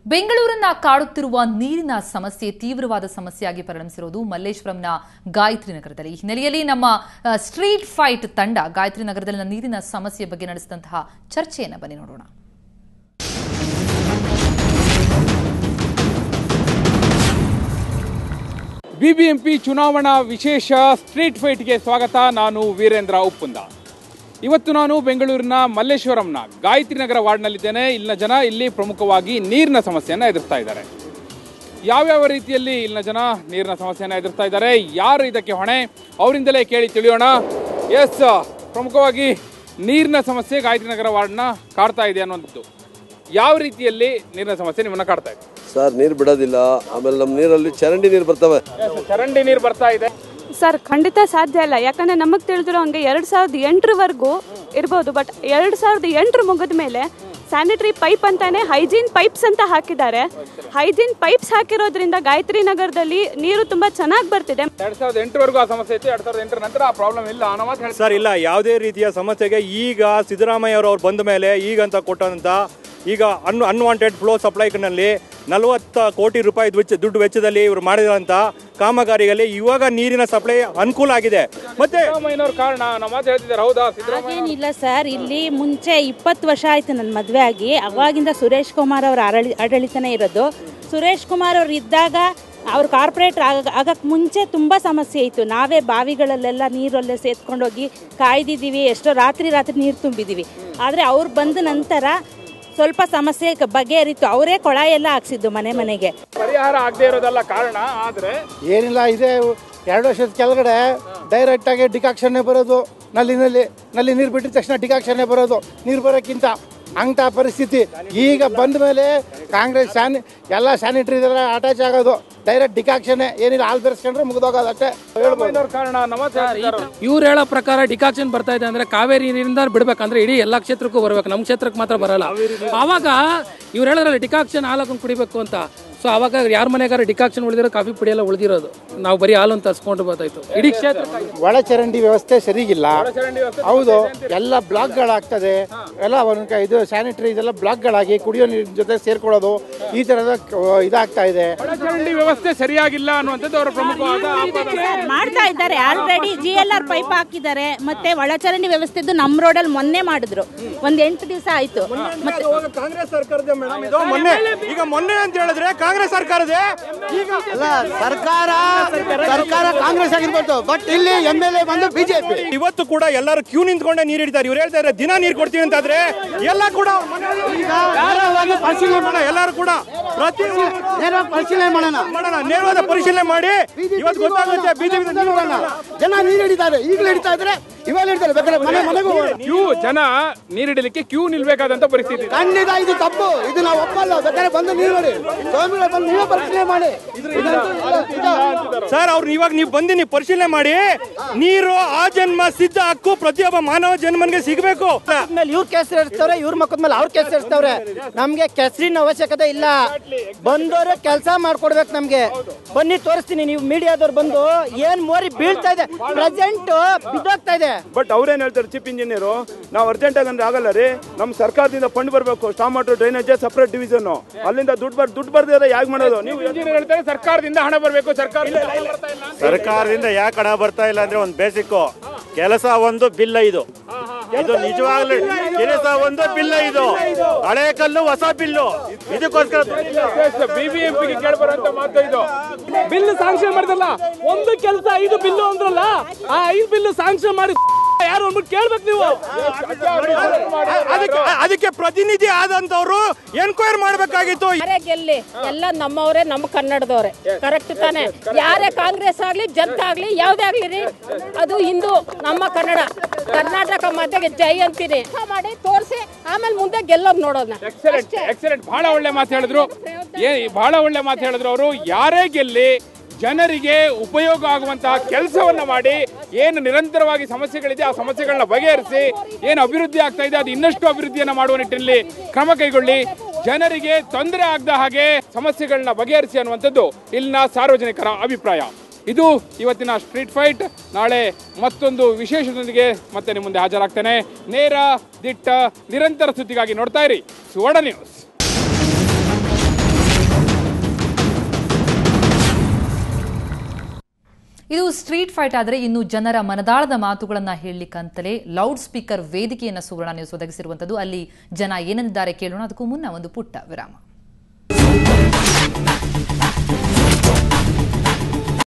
ಬೆಂಗಳೂರನ್ನ ಕಾಡುತ್ತಿರುವ ನೀರಿನ ಸಮಸ್ಯೆ ತೀವ್ರವಾದ ಸಮಸ್ಯೆಯಾಗಿ ಪರಿಣಮಿಸಿರುವುದು ಮಲ್ಲೇಶ್ವರಂನ ಗಾಯತ್ರಿ ನಗರದಲ್ಲಿ ಈ ಹಿನ್ನೆಲೆಯಲ್ಲಿ ನಮ್ಮ ಆ, ಸ್ಟ್ರೀಟ್ ಫೈಟ್ ತಂಡ ಗಾಯತ್ರಿ ನಗರದಲ್ಲಿನ ನೀರಿನ ಸಮಸ್ಯೆ ಬಗ್ಗೆ ನಡೆಸಿದಂತಹ ಚರ್ಚೆಯನ್ನು ಬನ್ನಿ ನೋಡೋಣ ಬಿಬಿಎಂಪಿ ಚುನಾವಣಾ ವಿಶೇಷ ಸ್ಟ್ರೀಟ್ ಫೈಟ್ಗೆ ಸ್ವಾಗತ ನಾನು ವೀರೇಂದ್ರ ಉಪ್ಪುಂದ ಇವತ್ತು ನಾನು ಬೆಂಗಳೂರಿನ ಮಲ್ಲೇಶ್ವರಂನ ಗಾಯತ್ರಿ ನಗರ ವಾರ್ಡ್ನಲ್ಲಿದ್ದೇನೆ ಇಲ್ಲಿನ ಜನ ಇಲ್ಲಿ ಪ್ರಮುಖವಾಗಿ ನೀರಿನ ಸಮಸ್ಯೆಯನ್ನು ಎದುರಿಸ್ತಾ ಇದ್ದಾರೆ ಯಾವ್ಯಾವ ರೀತಿಯಲ್ಲಿ ಇಲ್ಲಿನ ಜನ ನೀರಿನ ಸಮಸ್ಯೆಯನ್ನು ಎದುರಿಸ್ತಾ ಇದ್ದಾರೆ ಯಾರು ಇದಕ್ಕೆ ಹೊಣೆ ಅವರಿಂದಲೇ ಕೇಳಿ ತಿಳಿಯೋಣ ಎಸ್ ಪ್ರಮುಖವಾಗಿ ನೀರಿನ ಸಮಸ್ಯೆ ಗಾಯತ್ರಿ ನಗರ ವಾರ್ಡ್ನ ಕಾಡ್ತಾ ಇದೆ ಅನ್ನುವಂಥದ್ದು ಯಾವ ರೀತಿಯಲ್ಲಿ ನೀರಿನ ಸಮಸ್ಯೆ ನಿಮ್ಮನ್ನ ಕಾಡ್ತಾ ಇದೆ ಸರ್ ನೀರು ಬಿಡೋದಿಲ್ಲ ಆಮೇಲೆ ನಮ್ಮ ನೀರಲ್ಲಿ ಚರಂಡಿ ನೀರು ಬರ್ತವೆ ಚರಂಡಿ ನೀರು ಬರ್ತಾ ಇದೆ ಸರ್ ಖಂಡಿತ ಸಾಧ್ಯ ಇಲ್ಲ ಯಾಕಂದ್ರೆ ನಮಗೆ ತಿಳಿದಿರೋ ಹಂಗೆ ಎರಡು ಸಾವಿರದ ಎಂಟರವರೆಗೂ ಇರ್ಬೋದು ಬಟ್ ಎರಡು ಸಾವಿರದ ಎಂಟರ ಮುಗಿದ ಮೇಲೆ ಸ್ಯಾನಿಟರಿ ಪೈಪ್ ಅಂತಾನೆ ಹೈಜೀನ್ ಪೈಪ್ಸ್ ಅಂತ ಹಾಕಿದ್ದಾರೆ ಹೈಜೀನ್ ಪೈಪ್ಸ್ ಹಾಕಿರೋದ್ರಿಂದ ಗಾಯತ್ರಿ ನಗರದಲ್ಲಿ ನೀರು ತುಂಬಾ ಚೆನ್ನಾಗಿ ಬರ್ತಿದೆ ಎರಡ್ ಸಾವಿರದ ಎಂಟರವರೆಗೂ ಆ ಸಮಸ್ಯೆ ಇತ್ತು ಎರಡ್ ಸಾವಿರದ ಎಂಟರ ನಂತರ ಆ ಪ್ರಾಬ್ಲಮ್ ಇಲ್ಲ ಅನ್ನೋ ಮಾತು ಹೇಳ್ತಾರೆ ಸರ್ ಇಲ್ಲ ಯಾವುದೇ ರೀತಿಯ ಸಮಸ್ಯೆಗೆ ಈಗ ಸಿದ್ದರಾಮಯ್ಯ ಅವರು ಬಂದ ಮೇಲೆ ಈಗಂತ ಕೊಟ್ಟಂತ ಈಗ ಅನ್ ಅನ್ವಾಂಟೆಡ್ ಫ್ಲೋ ಸಪ್ಲೈನಲ್ಲಿ ನಲವತ್ತು ಕೋಟಿ ರೂಪಾಯಿ ವೆಚ್ಚ ದುಡ್ಡು ವೆಚ್ಚದಲ್ಲಿ ಇವರು ಮಾಡಿದಂಥ ಕಾಮಗಾರಿಗಳಲ್ಲಿ ಇವಾಗ ನೀರಿನ ಸಪ್ಲೈ ಅನುಕೂಲ ಆಗಿದೆ ಮತ್ತೆ ಸಿದ್ದರಾಮಯ್ಯನವ್ರ ಕಾರಣ ನಮ್ಮ ಮಾತು ಹೇಳ್ತಿದ್ದಾರೆ ಹೌದಾ ಸಿದ್ದರಾಮಯ್ಯ ಹಾಗೇನಿಲ್ಲ ಸರ್ ಇಲ್ಲಿ ಮುಂಚೆ ಇಪ್ಪತ್ತು ವರ್ಷ ಆಯ್ತು ನನ್ನ ಮದುವೆ ಆಗಿ ಅವಾಗಿಂದ ಸುರೇಶ್ ಕುಮಾರ್ ಅವರ ಆಡಳಿ ಆಡಳಿತನೇ ಇರೋದು ಸುರೇಶ್ ಕುಮಾರ್ ಅವ್ರು ಇದ್ದಾಗ ಅವ್ರು ಕಾರ್ಪೊರೇಟರ್ ಆಗ ಆಗಕ್ಕೆ ಮುಂಚೆ ತುಂಬ ಸಮಸ್ಯೆ ಇತ್ತು ನಾವೇ ಬಾವಿಗಳಲ್ಲೆಲ್ಲ ನೀರಲ್ಲೇ ಸೇತ್ಕೊಂಡೋಗಿ ಕಾಯ್ದಿದ್ದೀವಿ ಎಷ್ಟೋ ರಾತ್ರಿ ರಾತ್ರಿ ನೀರು ತುಂಬಿದ್ದೀವಿ ಆದರೆ ಅವ್ರು ಬಂದ ನಂತರ ಸ್ವಲ್ಪ ಸಮಸ್ಯೆ ಕ- ಬಗೆಹರಿತು ಅವರೇ ಕೊಳ ಎಲ್ಲ ಹಾಕ್ಸಿದ್ದು ಮನೆ ಮನೆಗೆ ಪರಿಹಾರ ಆಗದೆ ಇರೋದಲ್ಲ ಕಾರಣ ಆದ್ರೆ ಏನಿಲ್ಲ ಇದೆ ಎರಡು ವರ್ಷದ ಕೆಳಗಡೆ ಡೈರೆಕ್ಟ್ ಆಗಿ ಡಿಕಾಕ್ಷನ್ನೇ ಬರೋದು ನಲ್ಲಿನಲ್ಲಿ ನಲ್ಲಿ ನೀರು ಬಿಟ್ಟಿದ ತಕ್ಷಣ ಡಿಕಾಕ್ಷನ್ನೇ ಬರೋದು ನೀರು ಬರೋಕ್ಕಿಂತ ಅಂಥ ಪರಿಸ್ಥಿತಿ ಈಗ ಬಂದ ಮೇಲೆ ಕಾಂಗ್ರೆಸ್ ಸ್ಯಾನಿ ಎಲ್ಲ ಸ್ಯಾನಿಟ್ರಿ ಅಟ್ಯಾಚ್ ಆಗೋದು ಡೈರೆಕ್ಟ್ ಡಿಕಾಕ್ಷನ್ನೇ ಏನಿಲ್ಲ ಹಾಲು ಬೆರೆಸ್ಕೊಂಡ್ರೆ ಮುಗಿದೋಗೋದು ಅಷ್ಟೇ ಹೇಳ್ಬೋದು ಸಿದ್ದರಾಮಯ್ಯನವ್ರ ಕಾರಣ ನಮ್ಮ ಮಾತು ಹೇಳ್ತಿದ್ದಾರೆ ಅವ್ರು. ಇವ್ರು ಹೇಳೋ ಪ್ರಕಾರ ಡಿಕಾಕ್ಷನ್ ಬರ್ತಾ ಇದೆ ಅಂದ್ರೆ ಕಾವೇರಿ ನೀರಿಂದ ಬಿಡ್ಬೇಕಂದ್ರೆ ಇಡೀ ಎಲ್ಲಾ ಕ್ಷೇತ್ರಕ್ಕೂ ಬರ್ಬೇಕು ನಮ್ಮ ಕ್ಷೇತ್ರಕ್ಕೆ ಮಾತ್ರ ಬರಲ್ಲ ಅವಾಗ ಇವ್ರು ಹೇಳಿದ್ರಲ್ಲ ಡಿಕಾಕ್ಷನ್ ಹಾಲು ಹಾಕೊಂಡು ಕುಡಿಬೇಕು ಅಂತ ಸೊ ಅವಾಗ ಯಾರ ಮನೆಗಾರ ಡಿಕಾಕ್ಷನ್ ಉಳಿದಿರೋ ಕಾಫಿ ಪುಡಿ ಎಲ್ಲ ಉಳಿದಿರೋದು ನಾವು ಬರೀ ಹಾಲು ಅಂತ ಹಸ್ಕೊಂಡು ಬರ್ತಾಯ್ತು ಇಡೀ ಕ್ಷೇತ್ರಕ್ಕಾಗಿ ಒಳ ಚರಂಡಿ ವ್ಯವಸ್ಥೆ ಸರಿಗಿಲ್ಲ ಹೌದು ಎಲ್ಲ ಬ್ಲಾಕ್ಗಳಾಗ್ತದೆ ಎಲ್ಲ ಒಂದು ಇದು ಸ್ಯಾನಿಟರಿ ಇದೆಲ್ಲ ಬ್ಲಾಕ್ಗಳಾಗಿ ಕುಡಿಯೋ ನೀರಿನ ಜೊತೆ ಸೇರ್ಕೊಳ್ಳೋದು ಈ ಥರದ ಕ- ಇದಾಗ್ತಾ ಇದೆ ಒಳಚರಂಡಿ ವ್ಯವಸ್ಥೆ ಸರಿಯಾಗಿಲ್ಲ ಅನ್ನುವಂಥದ್ದು ಅವರ ಪ್ರಮುಖವಾದ ಆಪಾದನೆ. ಮಾಡ್ತಾ ಇದ್ದಾರೆ already G L R pipe ಹಾಕಿದ್ದಾರೆ ಮತ್ತೆ ಒಳಚರಂಡಿ ವ್ಯವಸ್ಥೆದು ನಮ್ಮ ರೋಡಲ್ಲಿ ಮೊನ್ನೆ ಮಾಡಿದ್ರು ಒಂದ್ ಎಂಟು ದಿವಸ ಆಯ್ತು ಮತ್ತೆ ಅವಾಗ ಕಾಂಗ್ರೆಸ್ ಸರ್ಕಾರದ ಮೇಡಮ್ ಇದು ಮೊನ್ನೆ ಈಗ ಮೊನ್ನೆ ಅಂತ ಹೇಳಿದ್ರೆ ಕಾಂಗ್ರೆಸ್ ಸರ್ಕಾರದೇ ಈಗ ಅಲ್ಲ ಸರ್ಕಾರ ಸರ್ಕಾರ ಕಾಂಗ್ರೆಸ್ ಆಗಿರ್ಬೋದು ಬಟ್ ಇಲ್ಲಿ ಎಮ್ ಎಲ್ ಎ ಬಂದು ಬಿಜೆಪಿ ಇವತ್ತು ಕೂಡ ಎಲ್ಲರೂ ಕ್ಯೂ ನಿಂತ್ಕೊಂಡೆ ನೀರು ಹಿಡಿತಾರೆ ಇವ್ರು ಹೇಳ್ತಾ ಇದ್ದಾರೆ ದಿನ ನೀರು ಕೊಡ್ತೀವಿ ಅಂತಾದ್ರೆ ಎಲ್ಲ ಕೂಡ ಪರಿಶೀಲನೆ ಮಾಡ ಎಲ್ಲರೂ ಕೂಡ ಪ್ರತಿ ನೇರವಾಗಿ ಪರಿಶೀಲನೆ ಮಾಡೋಣ ಮಾಡೋಣ ನೇರವಾದ ಪರಿಶೀಲನೆ ಮಾಡಿ ಇವತ್ತು ಗೊತ್ತಾಗುತ್ತೆ ಬಿಜೆಪಿ ಜನ ನೀರು ಹಿಡಿತಾರೆ ಈಗಲೂ ಹಿಡಿತಾ ಇದ್ರೆ ಇವಾಗ ಹಿಡಿತಾರೆ ಬೇಕಾದ್ರೆ ಮನೆ ಮನೆಗೂ ಹೋಗೋಣ. ಕ್ಯೂ ಜನ ನೀರಿಡಲಿಕ್ಕೆ ಕ್ಯೂ ನಿಲ್ಬೇಕಾದಂತ ಪರಿಸ್ಥಿತಿ ಇದೆ. ಖಂಡಿತ ಇದು ತಪ್ಪು ಇದು ನಾವು ಒಪ್ಪಲ್ಲ ಬೇಕಾದ್ರೆ ಬಂದು ನೀರು ನೋಡಿ ಸ್ವಾಮಿಗಳು ಬಂದು ನೀವೇ ಪರಿಶೀಲನೆ ಮಾಡಿ ಇದಂತೂ ಇಲ್ಲ, ಇದು- ಸರ್ ಅವ್ರು ಇವಾಗ ನೀವು ಬಂದು ನೀವು ಪರಿಶೀಲನೆ ಮಾಡಿ ನೀರು ಆ ಜನ್ಮ ಸಿದ್ಧ ಹಕ್ಕು ಪ್ರತಿಯೊಬ್ಬ ಮಾನವ ಜನ್ಮನ್ಗೆ ಸಿಗಬೇಕು ಮೇಲೆ ಇವ್ರ ಕೆಸರು ಎರಿಸ್ತವ್ರೆ ಇವ್ರ ಮಕ್ಕದ ಮೇಲೆ ಅವ್ರ ಕೆಸರು ಎರಿಸ್ತವ್ರೆ ನಮ್ಗೆ ಕೆಸರಿನ ಅವಶ್ಯಕತೆ ಇಲ್ಲ ಬಂದವರು ಕೆಲಸ ಮಾಡ್ಕೊಡ್ಬೇಕು ನಮ್ಗೆ ಬನ್ನಿ ತೋರಿಸ್ತೀನಿ ನೀವು ಮೀಡಿಯಾದವ್ರು ಬಂದು ಏನ್ ಮೋರಿ ಬೀಳ್ತಾ ಇದೆ ಪ್ರೆಸೆಂಟ್ ಬಿದ್ದೋಗ್ತಾ ಇದೆ ಬಟ್ ಅವ್ರೇನ್ ಹೇಳ್ತಾರೆ ಚೀಫ್ ಇಂಜಿನಿಯರ್ ನಾವು ಅರ್ಜೆಂಟ್ ಆಗಿ ಅಂದ್ರೆ ಆಗಲ್ಲ ರೀ ನಮ್ಮ ಸರ್ಕಾರದಿಂದ ಫಂಡ್ ಬರಬೇಕು storm water drainage separate division ಅಲ್ಲಿಂದ ದುಡ್ಡು ಬರ್ ದುಡ್ಡು ಬರ್ದಿದ್ರೆ ಯಾಕೆ ಮಾಡೋದು ನೀವು ಇಂಜಿನಿಯರ್ ಹೇಳ್ತಾರೆ ಸರ್ಕಾರದಿಂದ ಹಣ ಬರಬೇಕು ಸರ್ಕಾರದಿಂದ ಹಣ ಬರ್ತಾ ಇಲ್ಲ. ಸರ್ಕಾರದಿಂದ ಯಾಕೆ ಹಣ ಬರ್ತಾ ಇಲ್ಲ ಅಂದ್ರೆ ಒಂದು ಬೇಸಿಕ್ ಕೆಲಸ ಒಂದು ಬಿಲ್ಲ ಇದು ಇದು ನಿಜವಾಗ್ಲೂ ಕೆಲಸ ಒಂದು ಬಿಲ್ಲ ಇದು ಹಳೆ ಕಲ್ಲು ಹೊಸ ಬಿಲ್ಲು ಇದಕ್ಕೋಸ್ಕರ ಬಿಬಿಎಂಪಿಗೆ ಕೇಳ್ಬರುವಂತ ಮಾತು ಇದು ಬಿಲ್ ಸಾಂಕ್ಷನ್ ಮಾಡಿದಲ್ಲ ಒಂದು ಕೆಲಸ ಐದು ಬಿಲ್ಲು ಅಂದ್ರಲ್ಲ ಆ ಐದು ಬಿಲ್ಲು ಸಾಂಕ್ಷನ್ ಮಾಡಿ ಯಾರು ಅಂದ್ಬಿಟ್ಟು ಕೇಳ್ಬೇಕು ನೀವು ಅದಕ್ಕೆ ಅದಕ್ಕೆ ಪ್ರತಿನಿಧಿ ಆದಂತವ್ರು ಎನ್ಕ್ವೈರ್ ಮಾಡ್ಬೇಕಾಗಿತ್ತು ಯಾರೇ ಗೆಲ್ಲಿ ಎಲ್ಲ ನಮ್ಮವರೇ ನಮ್ಮ ಕನ್ನಡದವ್ರೆ ಕರೆಕ್ಟ್ ತಾನೆ ಯಾರೇ ಕಾಂಗ್ರೆಸ್ ಆಗ್ಲಿ ಜನತಾ ಆಗ್ಲಿ ಯಾವ್ದೇ ಆಗ್ಲಿ ರೀ ಅದು ಹಿಂದೂ ನಮ್ಮ ಕನ್ನಡ ಕರ್ನಾಟಕ ಮಧ್ಯೆ ಜೈ ಅಂತೀನಿ ಮಾಡಿ ತೋರಿಸಿ ಆಮೇಲೆ ಮುಂದೆ ಗೆಲ್ಲೋದ್ ನೋಡೋಣ ಎಕ್ಸಲೆಂಟ್ ಎಕ್ಸಲೆಂಟ್ ಬಹಳ ಒಳ್ಳೆ ಮಾತು ಹೇಳಿದ್ರು ಏ ಬಹಳ ಒಳ್ಳೆ ಮಾತು ಹೇಳಿದ್ರು ಅವರು ಯಾರೇ ಗೆಲ್ಲಿ ಜನರಿಗೆ ಉಪಯೋಗ ಆಗುವಂತಹ ಕೆಲಸವನ್ನ ಮಾಡಿ ಏನು ನಿರಂತರವಾಗಿ ಸಮಸ್ಯೆಗಳಿದೆ ಆ ಸಮಸ್ಯೆಗಳನ್ನ ಬಗೆಹರಿಸಿ ಏನು ಅಭಿವೃದ್ಧಿ ಆಗ್ತಾ ಇದೆ ಅದು ಇನ್ನಷ್ಟು ಅಭಿವೃದ್ಧಿಯನ್ನ ಮಾಡುವ ನಿಟ್ಟಿನಲ್ಲಿ ಕ್ರಮ ಕೈಗೊಳ್ಳಿ ಜನರಿಗೆ ತೊಂದರೆ ಆಗದ ಹಾಗೆ ಸಮಸ್ಯೆಗಳನ್ನ ಬಗೆಹರಿಸಿ ಅನ್ನುವಂಥದ್ದು ಇಲ್ಲಿನ ಸಾರ್ವಜನಿಕರ ಅಭಿಪ್ರಾಯ ಇದು ಇವತ್ತಿನ ಸ್ಟ್ರೀಟ್ ಫೈಟ್ ನಾಳೆ ಮತ್ತೊಂದು ವಿಶೇಷದೊಂದಿಗೆ ಮತ್ತೆ ನಿಮ್ಮ ಮುಂದೆ ಹಾಜರಾಗ್ತೇನೆ ನೇರ ದಿಟ್ಟ ನಿರಂತರ ಸುದ್ದಿಗಾಗಿ ನೋಡ್ತಾ ಇರಿ ಸುವರ್ಣ ನ್ಯೂಸ್ ಇದು ಸ್ಟ್ರೀಟ್ ಫೈಟ್ ಆದರೆ ಇನ್ನು ಜನರ ಮನದಾಳದ ಮಾತುಗಳನ್ನ ಹೇಳಲಿಕ್ಕಂತಲೇ ಲೌಡ್ ಸ್ಪೀಕರ್ ವೇದಿಕೆಯನ್ನ ಸುವರ್ಣ ನ್ಯೂಸ್ ಒದಗಿಸಿರುವಂತದ್ದು ಅಲ್ಲಿ ಜನ ಏನಂದಿದ್ದಾರೆ ಕೇಳೋಣ ಅದಕ್ಕೂ ಮುನ್ನ ಒಂದು ಪುಟ್ಟ ವಿರಾಮ